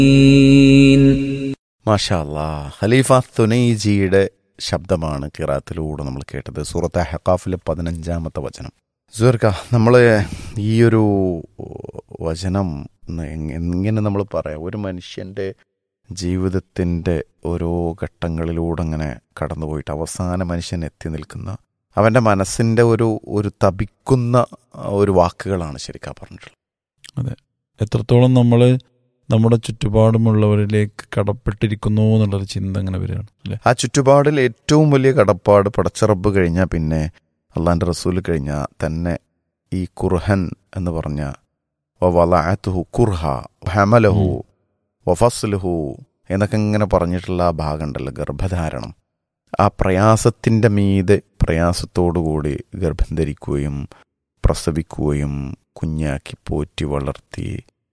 മാഷാ അല്ലാ ഖലീഫ തുനൈജിയുടെ ശബ്ദമാണ് കിറാത്തിലൂടെ നമ്മൾ കേട്ടത് സൂറത്ത് ഹക്കാഫിലെ പതിനഞ്ചാമത്തെ വചനം സുഹർക്ക നമ്മൾ ഈ ഒരു വചനം എന്ന് എങ് എങ്ങനെ നമ്മൾ പറയാം ഒരു മനുഷ്യൻ്റെ ജീവിതത്തിൻ്റെ ഓരോ ഘട്ടങ്ങളിലൂടെ അങ്ങനെ കടന്നുപോയിട്ട് അവസാന മനുഷ്യൻ എത്തി നിൽക്കുന്ന അവൻ്റെ മനസ്സിൻ്റെ ഒരു ഒരു തപിക്കുന്ന ഒരു വാക്കുകളാണ് ശരിക്കാ പറഞ്ഞിട്ടുള്ളത് എത്രത്തോളം നമ്മൾ നമ്മുടെ ചുറ്റുപാടുമുള്ളവരിലേക്ക് കടപ്പെട്ടിരിക്കുന്നു എന്നുള്ളൊരു ചിന്ത അങ്ങനെ വരികയാണ് അല്ലേ ആ ചുറ്റുപാടിൽ ഏറ്റവും വലിയ കടപ്പാട് പടച്ചറബ് കഴിഞ്ഞാൽ പിന്നെ അള്ളാൻ്റെ റസൂൽ കഴിഞ്ഞാൽ തന്നെ ഈ കുർഹൻ എന്ന് പറഞ്ഞ വലാഅത്തുഹു കുർഹ ഹമലഹു വഫസ്ലുഹു എന്നൊക്കെ ഇങ്ങനെ പറഞ്ഞിട്ടുള്ള ആ ഭാഗം ഉണ്ടല്ലോ ഗർഭധാരണം ആ പ്രയാസത്തിൻ്റെ മീതെ പ്രയാസത്തോടുകൂടി ഗർഭം ധരിക്കുകയും പ്രസവിക്കുകയും കുഞ്ഞാക്കി പോറ്റി വളർത്തി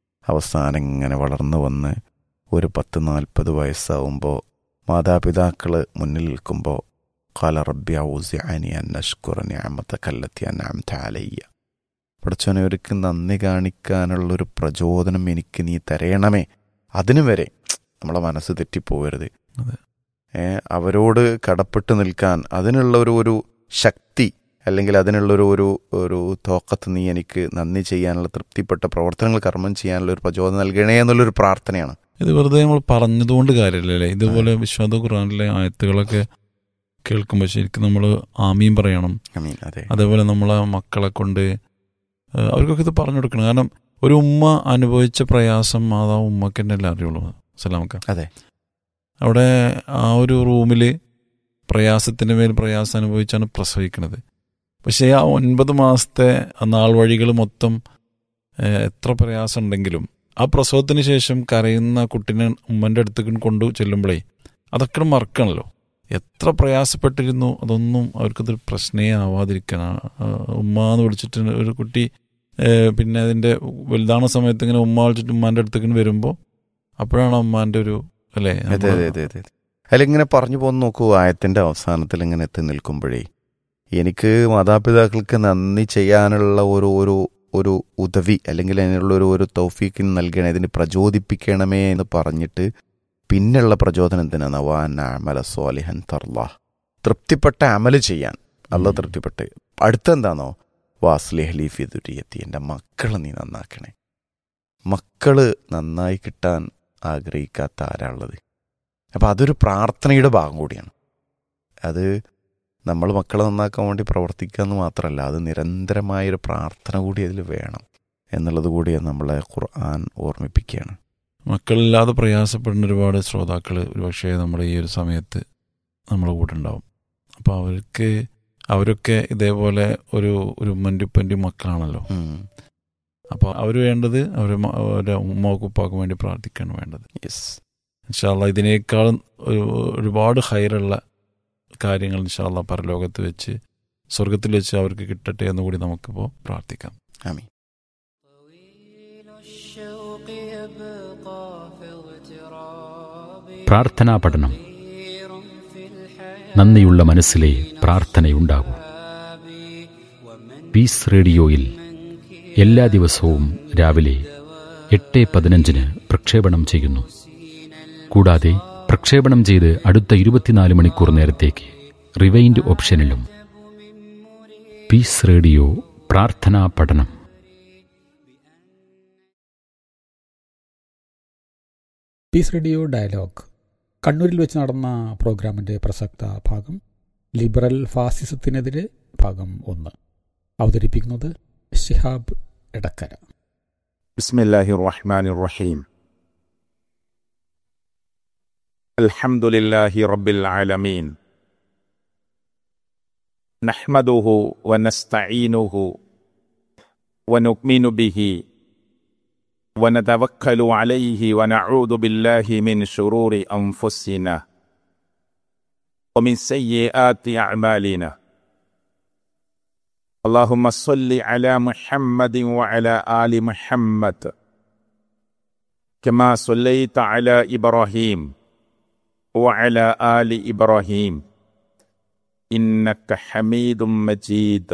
അവസാനം ഇങ്ങനെ വളർന്നു വന്ന് ഒരു പത്ത് നാൽപ്പത് വയസ്സാവുമ്പോൾ മാതാപിതാക്കൾ മുന്നിൽ നിൽക്കുമ്പോൾ കാല റബ്ബി ഔസിഅനി അൻ അഷ്കുറ നിഅമത കല്ലത്തി അൻഅംത അലയ്യ പഠിച്ചോനെ ഒരുക്ക് നന്ദി കാണിക്കാനുള്ളൊരു പ്രചോദനം എനിക്ക് നീ തരയണമേ അതിനു വരെ നമ്മളെ മനസ്സ് തെറ്റിപ്പോകരുത് അതെ. ഏ അവരോട് കടപ്പെട്ട് നിൽക്കാൻ അതിനുള്ള ഒരു ഒരു ശക്തി അല്ലെങ്കിൽ അതിനുള്ളൊരു ഒരു ഒരു തോക്കത്ത് നീ എനിക്ക് നന്ദി ചെയ്യാനുള്ള തൃപ്തിപ്പെട്ട പ്രവർത്തനങ്ങൾ കർമ്മം ചെയ്യാനുള്ള ഒരു പ്രചോദനം നൽകണേ എന്നുള്ളൊരു പ്രാർത്ഥനയാണ് ഇത് വെറുതെ നമ്മൾ പറഞ്ഞതുകൊണ്ട് കാര്യമില്ലല്ലേ ഇതുപോലെ വിശ്വാസ ഖുറാനിലെ ആയത്തുകളൊക്കെ കേൾക്കുമ്പോൾ ശരിക്കും നമ്മൾ ആമീൻ പറയണം ഐ മീൻ അതെ അതേപോലെ നമ്മളെ മക്കളെ കൊണ്ട് ഏഹ് അവർക്കൊക്കെ ഇത് പറഞ്ഞു കൊടുക്കണം കാരണം ഒരു ഉമ്മ അനുഭവിച്ച പ്രയാസം മാതാവ് ഉമ്മക്ക് തന്നെ അല്ലേ അറിയുള്ളൂ സലാമക്ക അതെ അവിടെ ആ ഒരു റൂമിൽ പ്രയാസത്തിന് മേൽ പ്രയാസം അനുഭവിച്ചാണ് പ്രസവിക്കുന്നത് പക്ഷേ ആ ഒൻപത് മാസത്തെ ആ നാൾ വഴികൾ മൊത്തം ഏഹ്, എത്ര പ്രയാസം ഉണ്ടെങ്കിലും ആ പ്രസവത്തിന് ശേഷം കരയുന്ന കുട്ടീനെ ഉമ്മൻ്റെ അടുത്തേക്ക് കൊണ്ടു ചെല്ലുമ്പോഴേ അതൊക്കെ മറക്കണല്ലോ എത്ര പ്രയാസപ്പെട്ടിരുന്നു അതൊന്നും അവർക്കതൊരു പ്രശ്നമേ ആവാതിരിക്കാൻ ആ, ആ, ഉമ്മ എന്ന് വിളിച്ചിട്ട് ഒരു കുട്ടി ഏഹ്, പിന്നെ അതിൻ്റെ വലുതാണ സമയത്ത് ഇങ്ങനെ ഉമ്മ വിളിച്ചിട്ട് ഉമ്മാൻ്റെ അടുത്തേക്ക് വരുമ്പോൾ അപ്പോഴാണ് ഉമ്മാൻ്റെ ഒരു അല്ലേ അതെ അതെ അതെ അതെ അതിലിങ്ങനെ പറഞ്ഞു പോന്ന് നോക്കൂ ആയത്തിന്റെ അവസാനത്തിൽ ഇങ്ങനെ എത്തി നിൽക്കുമ്പോഴേ എനിക്ക് മാതാപിതാക്കൾക്ക് നന്ദി ചെയ്യാനുള്ള ഒരു ഒരു ഒരു ഉദവി അല്ലെങ്കിൽ അതിനുള്ള ഒരു ഒരു തൗഫീക്ക് നൽകണേ ഇതിന് പ്രചോദിപ്പിക്കണമേ എന്ന് പറഞ്ഞിട്ട് പിന്നെയുള്ള പ്രചോദനം എന്തിനാണ് വാൻ അമല സോലിഹൻ തർലാ തൃപ്തിപ്പെട്ട അമല് ചെയ്യാൻ അല്ല ഉം. തൃപ്തിപ്പെട്ട് അടുത്തെന്താണോ വാസ്ലിഹ് ലീഫി ദുരിയത്തി എൻ്റെ മക്കളെ നീ നന്നാക്കണേ മക്കള് നന്നായി കിട്ടാൻ ആഗ്രഹിക്കാത്ത ആരാളുള്ളത് അപ്പം അതൊരു പ്രാർത്ഥനയുടെ ഭാഗം കൂടിയാണ് അത് നമ്മൾ മക്കളെ നന്നാക്കാൻ വേണ്ടി പ്രവർത്തിക്കുക എന്ന് മാത്രമല്ല അത് നിരന്തരമായൊരു പ്രാർത്ഥന കൂടി അതിൽ വേണം എന്നുള്ളത് കൂടി നമ്മളെ ഖുർആൻ ഓർമ്മിപ്പിക്കുകയാണ് മക്കളില്ലാതെ പ്രയാസപ്പെടുന്ന ഒരുപാട് ശ്രോതാക്കൾ ഒരുപക്ഷെ നമ്മുടെ ഈ ഒരു സമയത്ത് നമ്മുടെ കൂടെ ഉണ്ടാവും അപ്പോൾ അവർക്ക് അവരൊക്കെ ഇതേപോലെ ഒരു ഒരു ഉമ്മൻ്റെപ്പൻ്റെയും മക്കളാണല്ലോ ഉം. അപ്പോൾ അവർ വേണ്ടത് അവർ അവരുടെ ഉമ്മാക്കും ഉപ്പാക്കും വേണ്ടി പ്രാർത്ഥിക്കുകയാണ് വേണ്ടത് യെസ് ഇൻഷാല്ല ഇതിനേക്കാളും ഒരു ഒരുപാട് ഹൈറുള്ള കാര്യങ്ങൾ ഇൻഷാല്ല പരലോകത്ത് വെച്ച് സ്വർഗത്തിൽ വെച്ച് അവർക്ക് കിട്ടട്ടെ എന്ന് കൂടി നമുക്കിപ്പോൾ പ്രാർത്ഥിക്കാം ആമീൻ طويل الشوق يبقى في اغتراب പ്രാർത്ഥനാ പഠനം طير في الحياة നന്ദിയുള്ള മനസ്സിലെ പ്രാർത്ഥനയുണ്ടാകൂ പീസ് റേഡിയോയിൽ എല്ലാ ദിവസവും രാവിലെ എട്ട് പതിനഞ്ചിന് പ്രക്ഷേപണം ചെയ്യുന്നു കൂടാതെ പ്രക്ഷേപണം ചെയ്ത് അടുത്ത ഇരുപത്തിനാല് മണിക്കൂർ നേരത്തേക്ക് റിവൈൻഡ് ഓപ്ഷനിലും പീസ് റേഡിയോ പ്രാർത്ഥനാ പഠനം പീസ് റേഡിയോ ഡയലോഗ് കണ്ണൂരിൽ വെച്ച് നടന്ന പ്രോഗ്രാമിൻ്റെ പ്രസക്ത ഭാഗം ലിബറൽ ഫാസിസത്തിനെതിരെ ഭാഗം ഒന്ന് അവതരിപ്പിക്കുന്നത് ഷിഹാബ് എടക്കര بسم الله الرحمن الرحيم الحمد لله رب العالمين نحمده ونستعينه ونؤمن به ونتوكل عليه ونعوذ بالله من شرور انفسنا ومن سيئات اعمالنا اللهم صل على محمد وعلى ال محمد كما صليت على ابراهيم وعلى ال ابراهيم انك حميد مجيد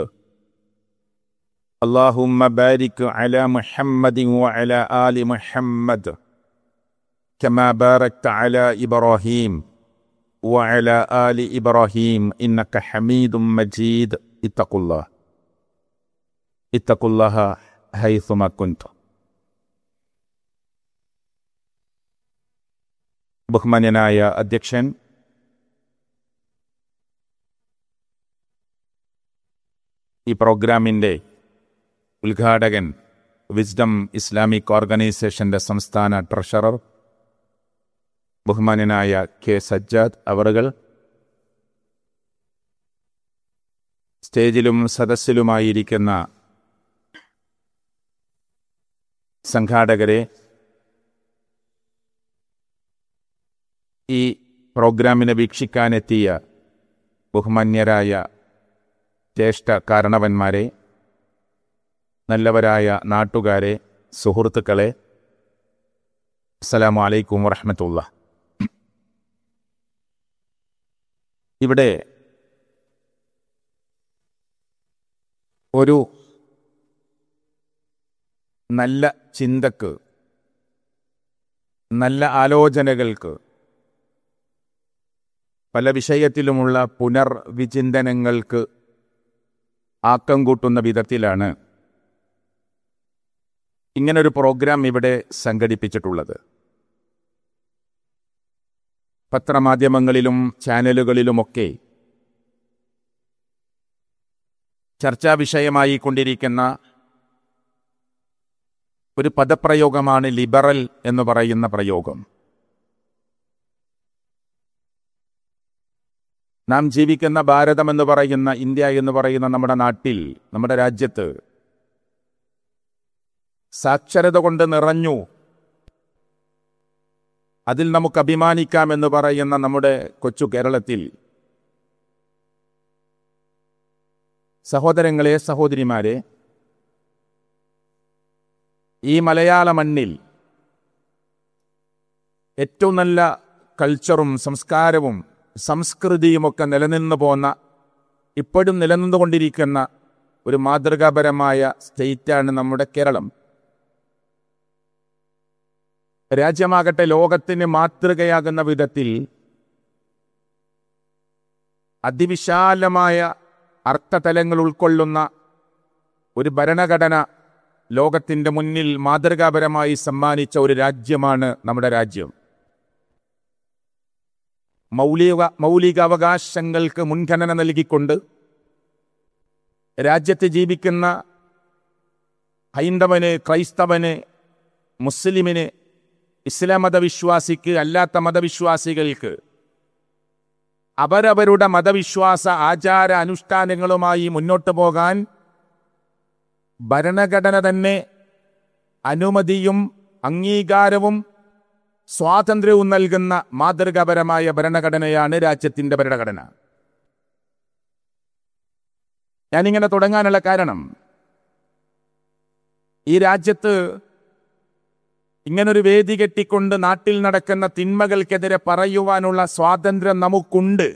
اللهم بارك على محمد وعلى ال محمد كما باركت على إبراهيم وعلى آل إبراهيم إنك حميد مجيد اتقوا الله اتقوا الله حيثما كنتم ബഹുമാന്യനായ അധ്യക്ഷൻ ഈ പ്രോഗ്രാമിൻ്റെ ഉദ്ഘാടകൻ വിസ്ഡം ഇസ്ലാമിക് ഓർഗനൈസേഷന്റെ സംസ്ഥാന ട്രഷറർ ബഹുമാന്യനായ കെ സജ്ജാദ് അവറുകൾ സ്റ്റേജിലും സദസ്സിലുമായിരിക്കുന്ന സംഘാടകരെ ഈ പ്രോഗ്രാമിനെ വീക്ഷിക്കാനെത്തിയ ബഹുമാന്യരായ ജ്യേഷ്ഠ കാരണവന്മാരെ നല്ലവരായ നാട്ടുകാരെ സുഹൃത്തുക്കളെ അസ്സലാമു അലൈക്കും വറഹമത്തുള്ള ഇവിടെ ഒരു നല്ല ചിന്തക്ക് നല്ല ആലോചനകൾക്ക് പല വിഷയത്തിലുമുള്ള പുനർവിചിന്തനങ്ങൾക്ക് ആക്കം കൂട്ടുന്ന വിധത്തിലാണ് ഇങ്ങനൊരു പ്രോഗ്രാം ഇവിടെ സംഘടിപ്പിച്ചിട്ടുള്ളത് പത്രമാധ്യമങ്ങളിലും ചാനലുകളിലുമൊക്കെ ചർച്ചാ വിഷയമായി കൊണ്ടിരിക്കുന്ന ഒരു പദപ്രയോഗമാണ് ലിബറൽ എന്ന് പറയുന്ന പ്രയോഗം നാം ജീവിക്കുന്ന ഭാരതം എന്ന് പറയുന്ന ഇന്ത്യ എന്ന് പറയുന്ന നമ്മുടെ നാട്ടിൽ നമ്മുടെ രാജ്യത്ത് സാക്ഷരത കൊണ്ട് നിറഞ്ഞു അതിൽ നമുക്ക് അഭിമാനിക്കാം എന്ന് പറയുന്ന നമ്മുടെ കൊച്ചു കേരളത്തിൽ സഹോദരങ്ങളെ സഹോദരിമാരെ ഈ മലയാള മണ്ണിൽ ഏറ്റവും നല്ല കൾച്ചറും സംസ്കാരവും സംസ്കൃതിയുമൊക്കെ നിലനിന്നു പോന്ന ഇപ്പോഴും നിലനിന്നുകൊണ്ടിരിക്കുന്ന ഒരു മാതൃകാപരമായ സ്റ്റേറ്റാണ് നമ്മുടെ കേരളം രാജ്യമാകട്ടെ ലോകത്തിന് മാതൃകയാകുന്ന വിധത്തിൽ അതിവിശാലമായ അർത്ഥതലങ്ങൾ ഉൾക്കൊള്ളുന്ന ഒരു ഭരണഘടന ലോകത്തിന്റെ മുന്നിൽ മാതൃകാപരമായി സമ്മാനിച്ച ഒരു രാജ്യമാണ് നമ്മുടെ രാജ്യം മൗലിക മൗലികാവകാശങ്ങൾക്ക് മുൻഗണന നൽകിക്കൊണ്ട് രാജ്യത്ത് ജീവിക്കുന്ന ഹൈന്ദവന് ക്രൈസ്തവന് മുസ്ലിമിന് ഇസ്ലാം മതവിശ്വാസിക്ക് അല്ലാത്ത മതവിശ്വാസികൾക്ക് അവരവരുടെ മതവിശ്വാസ ആചാര അനുഷ്ഠാനങ്ങളുമായി മുന്നോട്ട് പോകാൻ ഭരണഘടന തന്നെ അനുമതിയും അംഗീകാരവും സ്വാതന്ത്ര്യവും നൽകുന്ന മാതൃകാപരമായ ഭരണഘടനയാണ് രാജ്യത്തിന്റെ ഭരണഘടന ഞാനിങ്ങനെ തുടങ്ങാനുള്ള കാരണം ഈ രാജ്യത്ത് ഇങ്ങനൊരു വേദി കെട്ടിക്കൊണ്ട് നാട്ടിൽ നടക്കുന്ന തിന്മകൾക്കെതിരെ പറയുവാനുള്ള സ്വാതന്ത്ര്യം നമുക്കുണ്ട്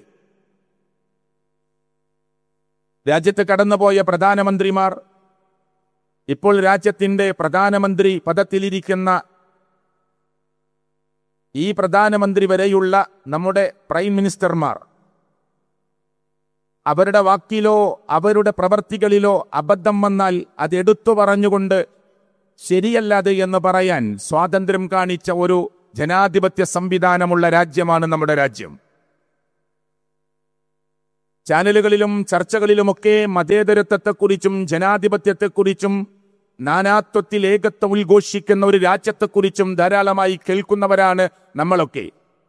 രാജ്യത്ത് കടന്നുപോയ പ്രധാനമന്ത്രിമാർ ഇപ്പോൾ രാജ്യത്തിന്റെ പ്രധാനമന്ത്രി പദത്തിലിരിക്കുന്ന ഈ പ്രധാനമന്ത്രി വരെയുള്ള നമ്മുടെ പ്രൈം മിനിസ്റ്റർമാർ അവരുടെ വാക്കിലോ അവരുടെ പ്രവർത്തികളിലോ അബദ്ധം വന്നാൽ അത് എടുത്തു പറഞ്ഞുകൊണ്ട് ശരിയല്ലത് എന്ന് പറയാൻ സ്വാതന്ത്ര്യം കാണിച്ച ഒരു ജനാധിപത്യ സംവിധാനമുള്ള രാജ്യമാണ് നമ്മുടെ രാജ്യം ചാനലുകളിലും ചർച്ചകളിലുമൊക്കെ മതേതരത്വത്തെക്കുറിച്ചും ജനാധിപത്യത്തെക്കുറിച്ചും നാനാത്വത്തിൽ ഏകത്വം ഉദ്ഘോഷിക്കുന്ന ഒരു രാജ്യത്തെക്കുറിച്ചും ധാരാളമായി കേൾക്കുന്നവരാണ് നമ്മളൊക്കെ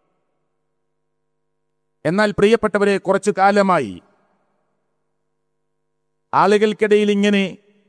എന്നാൽ പ്രിയപ്പെട്ടവരെ കുറച്ചു കാലമായി ആളുകൾക്കിടയിൽ ഇങ്ങനെ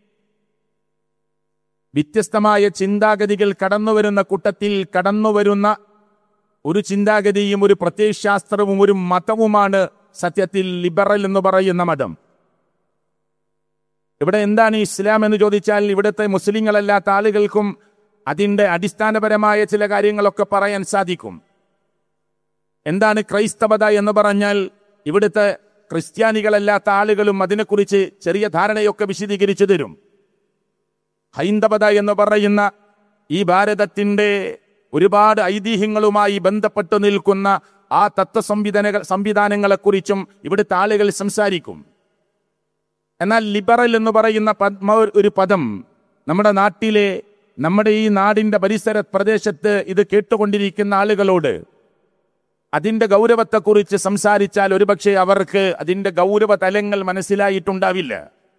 വ്യത്യസ്തമായ ചിന്താഗതികൾ കടന്നുവരുന്ന കൂട്ടത്തിൽ കടന്നുവരുന്ന ഒരു ചിന്താഗതിയും ഒരു പ്രത്യയശാസ്ത്രവും ഒരു മതവുമാണ് സത്യത്തിൽ ലിബറൽ എന്ന് പറയുന്ന മതം ഇവിടെ എന്താണ് ഇസ്ലാം എന്ന് ചോദിച്ചാൽ ഇവിടുത്തെ മുസ്ലിങ്ങളല്ലാത്ത ആളുകൾക്കും അതിൻ്റെ അടിസ്ഥാനപരമായ ചില കാര്യങ്ങളൊക്കെ പറയാൻ സാധിക്കും എന്താണ് ക്രൈസ്തവത എന്ന് പറഞ്ഞാൽ ഇവിടുത്തെ ക്രിസ്ത്യാനികളല്ലാത്ത ആളുകളും അതിനെക്കുറിച്ച് ചെറിയ ധാരണയൊക്കെ വിശദീകരിച്ചു തരും ഹൈന്ദവത എന്ന് പറയുന്ന ഈ ഭാരതത്തിൻ്റെ ഒരുപാട് ഐതിഹ്യങ്ങളുമായി ബന്ധപ്പെട്ടു നിൽക്കുന്ന ആ തത്വ സംവിധാന സംവിധാനങ്ങളെക്കുറിച്ചും ഇവിടുത്തെ ആളുകൾ സംസാരിക്കും എന്നാൽ ലിബറൽ എന്ന് പറയുന്ന പദ്മ ഒരു പദം നമ്മുടെ നാട്ടിലെ നമ്മുടെ ഈ നാടിന്റെ പരിസര പ്രദേശത്ത് ഇത് കേട്ടുകൊണ്ടിരിക്കുന്ന ആളുകളോട് അതിന്റെ ഗൗരവത്തെക്കുറിച്ച് സംസാരിച്ചാൽ ഒരുപക്ഷെ അവർക്ക് അതിന്റെ ഗൗരവ തലങ്ങൾ മനസ്സിലായിട്ടുണ്ടാവില്ല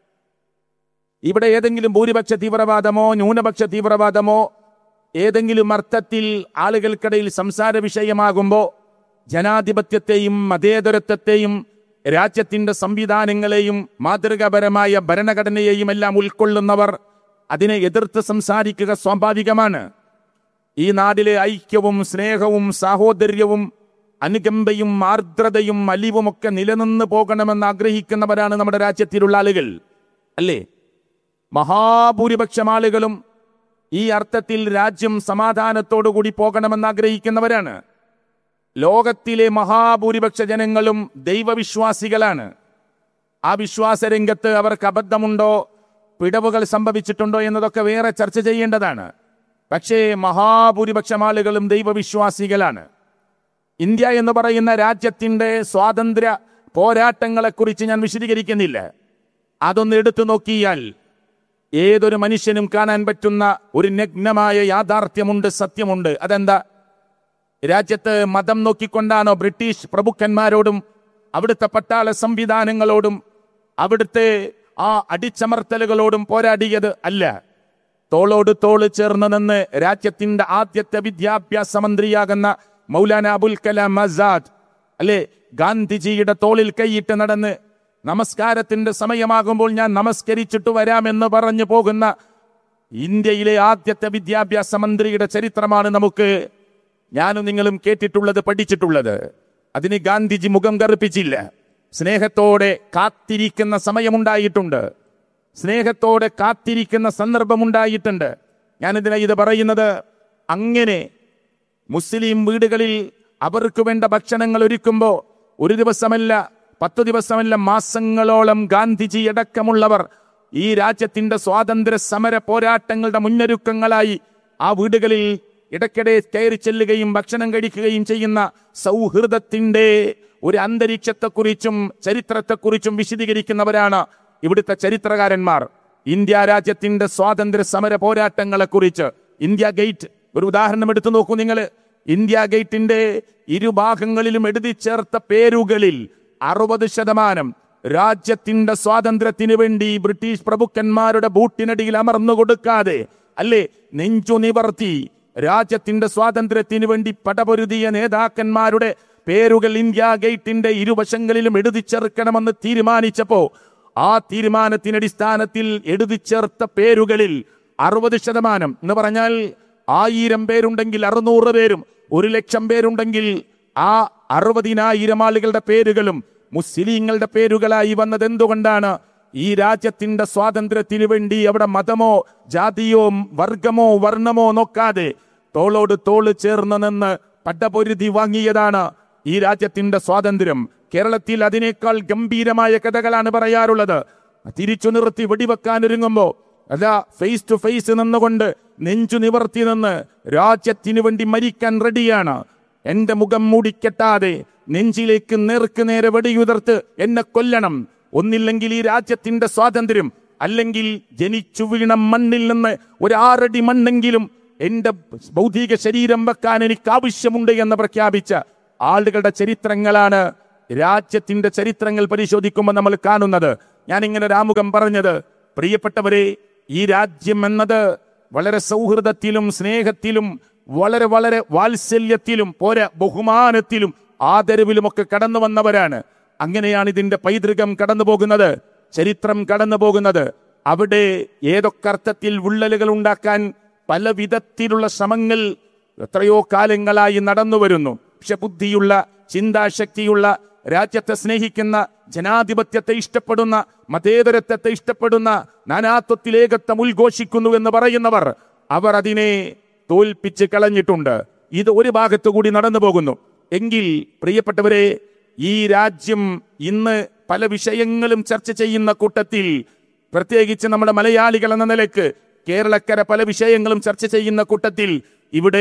ഇവിടെ ഏതെങ്കിലും ഭൂരിപക്ഷ തീവ്രവാദമോ ന്യൂനപക്ഷ തീവ്രവാദമോ ഏതെങ്കിലും അർത്ഥത്തിൽ ആളുകൾക്കിടയിൽ സംസാര വിഷയമാകുമ്പോൾ ജനാധിപത്യത്തെയും മതേതരത്വത്തെയും രാജ്യത്തിന്റെ സംവിധാനങ്ങളെയും മാതൃകാപരമായ ഭരണഘടനയെയും എല്ലാം ഉൾക്കൊള്ളുന്നവർ അതിനെ എതിർത്ത് സംസാരിക്കുക സ്വാഭാവികമാണ് ഈ നാടിലെ ഐക്യവും സ്നേഹവും സാഹോദര്യവും അനുകമ്പയും ആർദ്രതയും അലിവുമൊക്കെ നിലനിന്ന് പോകണമെന്ന് ആഗ്രഹിക്കുന്നവരാണ് നമ്മുടെ രാജ്യത്തിലുള്ള ആളുകൾ അല്ലേ മഹാഭൂരിപക്ഷം ആളുകളും ഈ അർത്ഥത്തിൽ രാജ്യം സമാധാനത്തോടുകൂടി പോകണമെന്ന് ആഗ്രഹിക്കുന്നവരാണ് ലോകത്തിലെ മഹാഭൂരിപക്ഷ ജനങ്ങളും ദൈവവിശ്വാസികളാണ് ആ വിശ്വാസ രംഗത്ത് അവർക്ക് അബദ്ധമുണ്ടോ പിടവുകൾ സംഭവിച്ചിട്ടുണ്ടോ എന്നതൊക്കെ വേറെ ചർച്ച ചെയ്യേണ്ടതാണ് പക്ഷേ മഹാഭൂരിപക്ഷം ആളുകളും ദൈവവിശ്വാസികളാണ് ഇന്ത്യ എന്ന് പറയുന്ന രാജ്യത്തിന്റെ സ്വാതന്ത്ര്യ പോരാട്ടങ്ങളെക്കുറിച്ച് ഞാൻ വിശദീകരിക്കുന്നില്ല അതൊന്ന് എടുത്തു നോക്കിയാൽ ഏതൊരു മനുഷ്യനും കാണാൻ പറ്റുന്ന ഒരു നഗ്നമായ യാഥാർത്ഥ്യമുണ്ട് സത്യമുണ്ട് അതെന്താ രാജ്യത്ത് മതം നോക്കിക്കൊണ്ടാണോ ബ്രിട്ടീഷ് പ്രഭുക്കന്മാരോടും അവിടുത്തെ പട്ടാള സംവിധാനങ്ങളോടും അവിടുത്തെ ആ അടിച്ചമർത്തലുകളോടും പോരാടിയത് അല്ല തോളോട് തോള് ചേർന്ന് നിന്ന് രാജ്യത്തിന്റെ ആദ്യത്തെ വിദ്യാഭ്യാസ മന്ത്രിയാകുന്ന മൗലാന അബുൽ കലാം ആസാദ് അല്ലെ ഗാന്ധിജിയുടെ തോളിൽ കൈയിട്ട് നടന്ന് നമസ്കാരത്തിന്റെ സമയമാകുമ്പോൾ ഞാൻ നമസ്കരിച്ചിട്ട് വരാമെന്ന് പറഞ്ഞു പോകുന്ന ഇന്ത്യയിലെ ആദ്യത്തെ വിദ്യാഭ്യാസ മന്ത്രിയുടെ ചരിത്രമാണ് നമുക്ക് ഞാനും നിങ്ങളും കേട്ടിട്ടുള്ളത് പഠിച്ചിട്ടുള്ളത് അതിന് ഗാന്ധിജി മുഖം കറുപ്പിച്ചില്ല സ്നേഹത്തോടെ കാത്തിരിക്കുന്ന സമയമുണ്ടായിട്ടുണ്ട് സ്നേഹത്തോടെ കാത്തിരിക്കുന്ന സന്ദർഭമുണ്ടായിട്ടുണ്ട് ഞാനിതിനെ ഇത് പറയുന്നത് അങ്ങനെ മുസ്ലിം വീടുകളിൽ അവർക്ക് വേണ്ട ഭക്ഷണങ്ങൾ ഒരുക്കുമ്പോൾ ഒരു ദിവസമല്ല പത്തു ദിവസമല്ല മാസങ്ങളോളം ഗാന്ധിജി അടക്കമുള്ളവർ ഈ രാജ്യത്തിന്റെ സ്വാതന്ത്ര്യ സമര പോരാട്ടങ്ങളുടെ മുന്നൊരുക്കങ്ങളായി ആ വീടുകളിൽ ഇടയ്ക്കിടെ കയറി ചെല്ലുകയും ഭക്ഷണം കഴിക്കുകയും ചെയ്യുന്ന സൗഹൃദത്തിന്റെ ഒരു അന്തരീക്ഷത്തെക്കുറിച്ചും ചരിത്രത്തെക്കുറിച്ചും വിശദീകരിക്കുന്നവരാണ് ഇവിടുത്തെ ചരിത്രകാരന്മാർ ഇന്ത്യ രാജ്യത്തിന്റെ സ്വാതന്ത്ര്യ സമര പോരാട്ടങ്ങളെക്കുറിച്ച് ഇന്ത്യ ഗേറ്റ് ഒരു ഉദാഹരണം എടുത്തു നോക്കൂ നിങ്ങൾ ഇന്ത്യ ഗേറ്റിന്റെ ഇരുഭാഗങ്ങളിലും എഴുതി ചേർത്ത പേരുകളിൽ അറുപത് ശതമാനം രാജ്യത്തിന്റെ സ്വാതന്ത്ര്യത്തിന് വേണ്ടി ബ്രിട്ടീഷ് പ്രഭുക്കന്മാരുടെ ബൂട്ടിനടിയിൽ അമർന്നു കൊടുക്കാതെ അല്ലേ നെഞ്ചു നിവർത്തി രാജ്യത്തിന്റെ സ്വാതന്ത്ര്യത്തിന് വേണ്ടി പടപൊരുതിയ നേതാക്കന്മാരുടെ പേരുകൾ ഇന്ത്യ ഗേറ്റിന്റെ ഇരുവശങ്ങളിലും എഴുതി ചേർക്കണമെന്ന് തീരുമാനിച്ചപ്പോ ആ തീരുമാനത്തിന്റെ അടിസ്ഥാനത്തിൽ എഴുതി ചേർത്ത പേരുകളിൽ അറുപത് ശതമാനം എന്ന് പറഞ്ഞാൽ ആയിരം പേരുണ്ടെങ്കിൽ അറുന്നൂറ് പേരും ഒരു ലക്ഷം പേരുണ്ടെങ്കിൽ ആ അറുപതിനായിരം ആളുകളുടെ പേരുകളും മുസ്ലിങ്ങളുടെ പേരുകളായി വന്നത് എന്തുകൊണ്ടാണ് ഈ രാജ്യത്തിന്റെ സ്വാതന്ത്ര്യത്തിനു വേണ്ടി അവിടെ മതമോ ജാതിയോ വർഗമോ വർണ്ണമോ നോക്കാതെ തോളോട് തോള് ചേർന്ന് നിന്ന് പട്ടപൊരുതി വാങ്ങിയതാണ് ഈ രാജ്യത്തിന്റെ സ്വാതന്ത്ര്യം കേരളത്തിൽ അതിനേക്കാൾ ഗംഭീരമായ കഥകളാണ് പറയാറുള്ളത് തിരിച്ചു നിർത്തി വെടിവെക്കാൻ ഒരുങ്ങുമ്പോ അല്ല ഫേസ് ടു ഫേസ് നിന്നുകൊണ്ട് നെഞ്ചു നിവർത്തി നിന്ന് രാജ്യത്തിനു വേണ്ടി മരിക്കാൻ റെഡിയാണ് എന്റെ മുഖം മൂടിക്കെട്ടാതെ നെഞ്ചിലേക്ക് നേർക്ക് നേരെ വെടിയുതിർത്ത് എന്നെ കൊല്ലണം ഒന്നില്ലെങ്കിൽ ഈ രാജ്യത്തിന്റെ സ്വാതന്ത്ര്യം അല്ലെങ്കിൽ ജനിച്ചു വീണ മണ്ണിൽ നിന്ന് ഒരു ആറടി മണ്ണെങ്കിലും എന്റെ ഭൗതിക ശരീരം വെക്കാൻ എനിക്ക് ആവശ്യമുണ്ട് എന്ന് പ്രഖ്യാപിച്ച ആളുകളുടെ ചരിത്രങ്ങളാണ് രാജ്യത്തിന്റെ ചരിത്രങ്ങൾ പരിശോധിക്കുമ്പോൾ നമ്മൾ കാണുന്നത് ഞാൻ ഇങ്ങനെ രാമുഖം പറഞ്ഞത് പ്രിയപ്പെട്ടവരെ ഈ രാജ്യം എന്നത് വളരെ സൗഹൃദത്തിലും സ്നേഹത്തിലും വളരെ വളരെ വാത്സല്യത്തിലും പോരാ ബഹുമാനത്തിലും ആദരവിലുമൊക്കെ കടന്നു വന്നവരാണ് അങ്ങനെയാണ് ഇതിന്റെ പൈതൃകം കടന്നു പോകുന്നത് ചരിത്രം കടന്നു പോകുന്നത് അവിടെ ഏതൊക്കെ അർത്ഥത്തിൽ വിള്ളലുകൾ ഉണ്ടാക്കാൻ പല വിധത്തിലുള്ള ശ്രമങ്ങൾ എത്രയോ കാലങ്ങളായി നടന്നു വരുന്നു പക്ഷെ ബുദ്ധിയുള്ള ചിന്താശക്തിയുള്ള രാജ്യത്തെ സ്നേഹിക്കുന്ന ജനാധിപത്യത്തെ ഇഷ്ടപ്പെടുന്ന മതേതരത്വത്തെ ഇഷ്ടപ്പെടുന്ന നാനാത്വത്തിലേകത്വം ഉദ്ഘോഷിക്കുന്നു എന്ന് പറയുന്നവർ അവർ അതിനെ തോൽപ്പിച്ച് കളഞ്ഞിട്ടുണ്ട് ഇത് ഒരു ഭാഗത്തു കൂടി നടന്നു പോകുന്നു എങ്കിൽ പ്രിയപ്പെട്ടവരെ ഈ രാജ്യം ഇന്ന് പല വിഷയങ്ങളും ചർച്ച ചെയ്യുന്ന കൂട്ടത്തിൽ പ്രത്യേകിച്ച് നമ്മുടെ മലയാളികൾ എന്ന നിലക്ക് കേരളക്കര പല വിഷയങ്ങളും ചർച്ച ചെയ്യുന്ന കൂട്ടത്തിൽ ഇവിടെ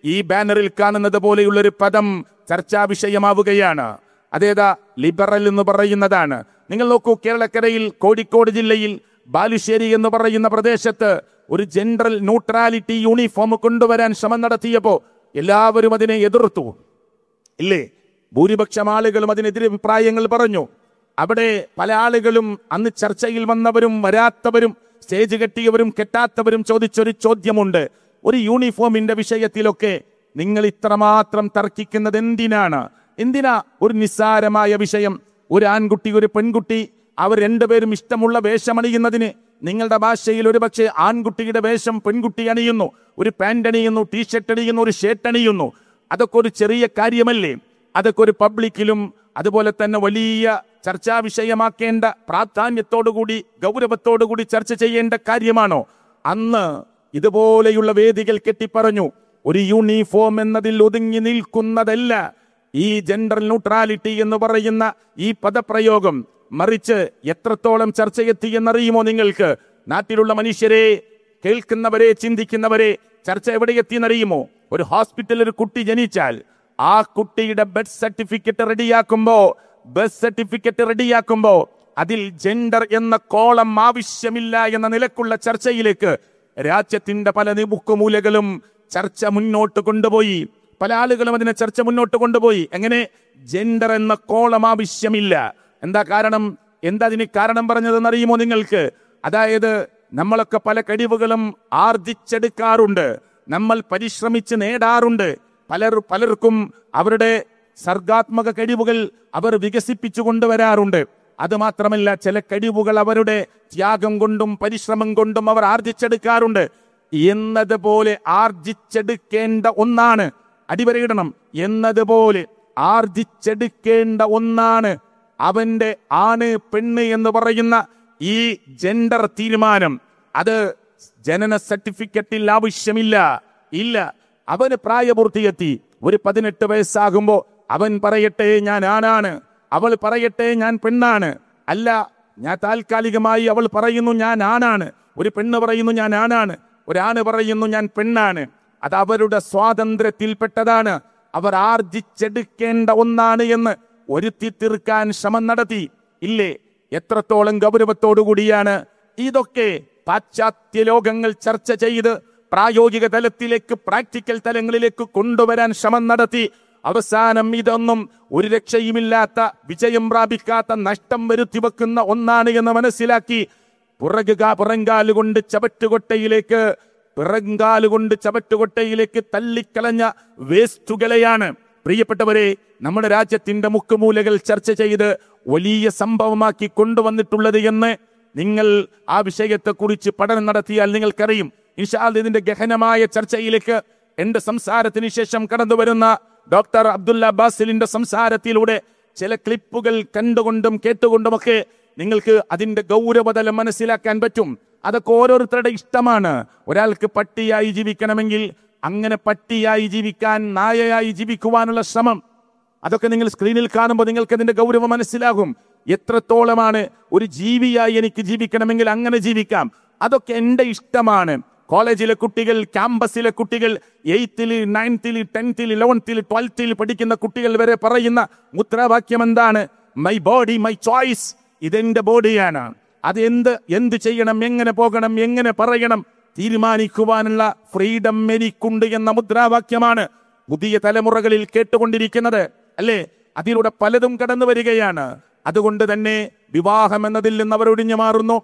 ഈ ബാനറിൽ കാണുന്നത് പോലെയുള്ളൊരു പദം ചർച്ചാ വിഷയമാവുകയാണ് അതേതാ ലിബറൽ എന്ന് പറയുന്നതാണ് നിങ്ങൾ നോക്കൂ കേരളക്കരയിൽ കോഴിക്കോട് ജില്ലയിൽ ബാലുശ്ശേരി എന്ന് പറയുന്ന പ്രദേശത്ത് ഒരു ജനറൽ ന്യൂട്രാലിറ്റി യൂണിഫോം കൊണ്ടുവരാൻ ശ്രമം നടത്തിയപ്പോ എല്ലാവരും അതിനെ എതിർത്തു ഇല്ലേ ഭൂരിപക്ഷം ആളുകളും അതിനെതിരെ അഭിപ്രായങ്ങൾ പറഞ്ഞു അവിടെ പല ആളുകളും അന്ന് ചർച്ചയിൽ വന്നവരും വരാത്തവരും സ്റ്റേജ് കെട്ടിയവരും കെട്ടാത്തവരും ചോദിച്ചൊരു ചോദ്യമുണ്ട് ഒരു യൂണിഫോമിന്റെ വിഷയത്തിലൊക്കെ നിങ്ങൾ ഇത്രമാത്രം തർക്കിക്കുന്നത് എന്തിനാണ് എന്തിനാ ഒരു നിസ്സാരമായ വിഷയം ഒരു ആൺകുട്ടി ഒരു പെൺകുട്ടി അവർ രണ്ടുപേരും ഇഷ്ടമുള്ള വേഷമണിയുന്നതിന് നിങ്ങളുടെ ഭാഷയിൽ ഒരു പക്ഷേ ആൺകുട്ടിയുടെ വേഷം പെൺകുട്ടി അണിയുന്നു ഒരു പാന്റ് അണിയുന്നു ടീഷർട്ട് അണിയുന്നു ഒരു ഷർട്ട് അണിയുന്നു അതൊക്കെ ഒരു ചെറിയ കാര്യമല്ലേ അതൊക്കെ ഒരു പബ്ലിക്കിലും അതുപോലെ തന്നെ വലിയ ചർച്ചാ വിഷയമാക്കേണ്ട പ്രാധാന്യത്തോടുകൂടി ഗൗരവത്തോടുകൂടി ചർച്ച ചെയ്യേണ്ട കാര്യമാണോ അന്ന് ഇതുപോലെയുള്ള വേദികൾ കെട്ടിപ്പറഞ്ഞു ഒരു യൂണിഫോം എന്നതിൽ ഒതുങ്ങി നിൽക്കുന്നതല്ല ഈ ജെൻഡർ ന്യൂട്രാലിറ്റി എന്ന് പറയുന്ന ഈ പദപ്രയോഗം മറിച്ച് എത്രത്തോളം ചർച്ചയെത്തി എന്നറിയുമോ നിങ്ങൾക്ക് നാട്ടിലുള്ള മനുഷ്യരെ കേൾക്കുന്നവരെ ചിന്തിക്കുന്നവരെ ചർച്ച എവിടെ എത്തിയെന്നറിയുമോ ഒരു ഹോസ്പിറ്റലിൽ ഒരു കുട്ടി ജനിച്ചാൽ ആ കുട്ടിയുടെ ബർത്ത് സർട്ടിഫിക്കറ്റ് റെഡിയാക്കുമ്പോ ബർത്ത് സർട്ടിഫിക്കറ്റ് റെഡിയാക്കുമ്പോ അതിൽ ജെൻഡർ എന്ന കോളം ആവശ്യമില്ല എന്ന നിലക്കുള്ള ചർച്ചയിലേക്ക് രാജ്യത്തിന്റെ പല മുക്കുമൂലകളും ചർച്ച മുന്നോട്ട് കൊണ്ടുപോയി പല ആളുകളും അതിനെ ചർച്ച മുന്നോട്ട് കൊണ്ടുപോയി എങ്ങനെ ജെൻഡർ എന്ന കോളം ആവശ്യമില്ല എന്താ കാരണം എന്താ അതിന് കാരണം പറഞ്ഞതെന്ന് അറിയുമോ നിങ്ങൾക്ക് അതായത് നമ്മളൊക്കെ പല കഴിവുകളും ആർജിച്ചെടുക്കാറുണ്ട് നമ്മൾ പരിശ്രമിച്ച് നേടാറുണ്ട് പലർ പലർക്കും അവരുടെ സർഗാത്മക കഴിവുകൾ അവർ വികസിപ്പിച്ചു കൊണ്ടുവരാറുണ്ട് അത് മാത്രമല്ല ചില കഴിവുകൾ അവരുടെ ത്യാഗം കൊണ്ടും പരിശ്രമം കൊണ്ടും അവർ ആർജിച്ചെടുക്കാറുണ്ട് എന്നതുപോലെ ആർജിച്ചെടുക്കേണ്ട ഒന്നാണ് അടിവരയിടണം എന്നതുപോലെ ആർജിച്ചെടുക്കേണ്ട ഒന്നാണ് അവന്റെ ആണ് പെണ്ണ് എന്ന് പറയുന്ന ഈ ജെൻഡർ തീരുമാനം അത് ജനന സർട്ടിഫിക്കറ്റിൽ ആവശ്യമില്ല ഇല്ല അവന് പ്രായപൂർത്തിയെത്തി ഒരു പതിനെട്ട് വയസ്സാകുമ്പോ അവൻ പറയട്ടെ ഞാൻ ആണാണ് അവൾ പറയട്ടെ ഞാൻ പെണ്ണാണ് അല്ല ഞാൻ താൽക്കാലികമായി അവൾ പറയുന്നു ഞാൻ ആണാണ് ഒരു പെണ്ണ് പറയുന്നു ഞാൻ ആണാണ് ഒരാണ് പറയുന്നു ഞാൻ പെണ്ണാണ് അത് അവരുടെ സ്വാതന്ത്ര്യത്തിൽപ്പെട്ടതാണ് അവർ ആർജിച്ചെടുക്കേണ്ട ഒന്നാണ് എന്ന് ഒരുത്തി തീർക്കാൻ ശ്രമം നടത്തി ഇല്ലേ എത്രത്തോളം ഗൗരവത്തോടുകൂടിയാണ് ഇതൊക്കെ പാശ്ചാത്യ ലോകങ്ങൾ ചർച്ച ചെയ്ത് പ്രായോഗിക തലത്തിലേക്ക് പ്രാക്ടിക്കൽ തലങ്ങളിലേക്ക് കൊണ്ടുവരാൻ ശ്രമം നടത്തി അവസാനം ഇതൊന്നും ഒരു രക്ഷയുമില്ലാത്ത വിജയം പ്രാപിക്കാത്ത നഷ്ടം വരുത്തി വെക്കുന്ന ഒന്നാണ് എന്ന് മനസ്സിലാക്കി പുറകുക പുറങ്കാലുകൊണ്ട് ചവറ്റുകൊട്ടയിലേക്ക് പിറങ്കാലുകൊണ്ട് ചവറ്റുകൊട്ടയിലേക്ക് തള്ളിക്കളഞ്ഞ വേസ്റ്റുകളെയാണ് പ്രിയപ്പെട്ടവരെ നമ്മുടെ രാജ്യത്തിന്റെ മുക്കുമൂലകൾ ചർച്ച ചെയ്ത് വലിയ സംഭവമാക്കി കൊണ്ടുവന്നിട്ടുള്ളത് എന്ന് നിങ്ങൾ ആ വിഷയത്തെക്കുറിച്ച് പഠനം നടത്തിയാൽ നിങ്ങൾക്കറിയും ഇൻഷാല് ഇതിന്റെ ഗഹനമായ ചർച്ചയിലേക്ക് എന്റെ സംസാരത്തിന് ശേഷം കടന്നു വരുന്ന ഡോക്ടർ അബ്ദുല്ല ബാസിലിന്റെ സംസാരത്തിലൂടെ ചില ക്ലിപ്പുകൾ കണ്ടുകൊണ്ടും കേട്ടുകൊണ്ടുമൊക്കെ നിങ്ങൾക്ക് അതിന്റെ ഗൗരവതലം മനസ്സിലാക്കാൻ പറ്റും അതൊക്കെ ഓരോരുത്തരുടെ ഇഷ്ടമാണ് ഒരാൾക്ക് പട്ടിയായി ജീവിക്കണമെങ്കിൽ അങ്ങനെ പട്ടിയായി ജീവിക്കാൻ നായയായി ജീവിക്കുവാനുള്ള ശ്രമം അതൊക്കെ നിങ്ങൾ സ്ക്രീനിൽ കാണുമ്പോൾ നിങ്ങൾക്ക് അതിന്റെ ഗൗരവം മനസ്സിലാകും എത്രത്തോളമാണ് ഒരു ജീവിയായി എനിക്ക് ജീവിക്കണമെങ്കിൽ അങ്ങനെ ജീവിക്കാം അതൊക്കെ എന്റെ ഇഷ്ടമാണ് കോളേജിലെ കുട്ടികൾ ക്യാമ്പസിലെ കുട്ടികൾ എയ്ത്തിൽ നയൻത്തിൽ ടെൻത്തിൽ ഇലവൻത്തിൽ ട്വൽത്തിൽ പഠിക്കുന്ന കുട്ടികൾ വരെ പറയുന്ന മുദ്രാവാക്യം എന്താണ് മൈ ബോഡി മൈ ചോയ്സ് ഇതെന്റെ ബോഡിയാണ് അത് എന്ത് എന്ത് ചെയ്യണം എങ്ങനെ പോകണം എങ്ങനെ പറയണം തീരുമാനിക്കുവാനുള്ള ഫ്രീഡം എനിക്കുണ്ട് എന്ന മുദ്രാവാക്യമാണ് പുതിയ തലമുറകളിൽ കേട്ടുകൊണ്ടിരിക്കുന്നത് അല്ലേ അതിലൂടെ പലതും കടന്നു വരികയാണ് അതുകൊണ്ട് തന്നെ വിവാഹം എന്നതിൽ നിന്ന് അവർ ഒഴിഞ്ഞു മാറുന്നു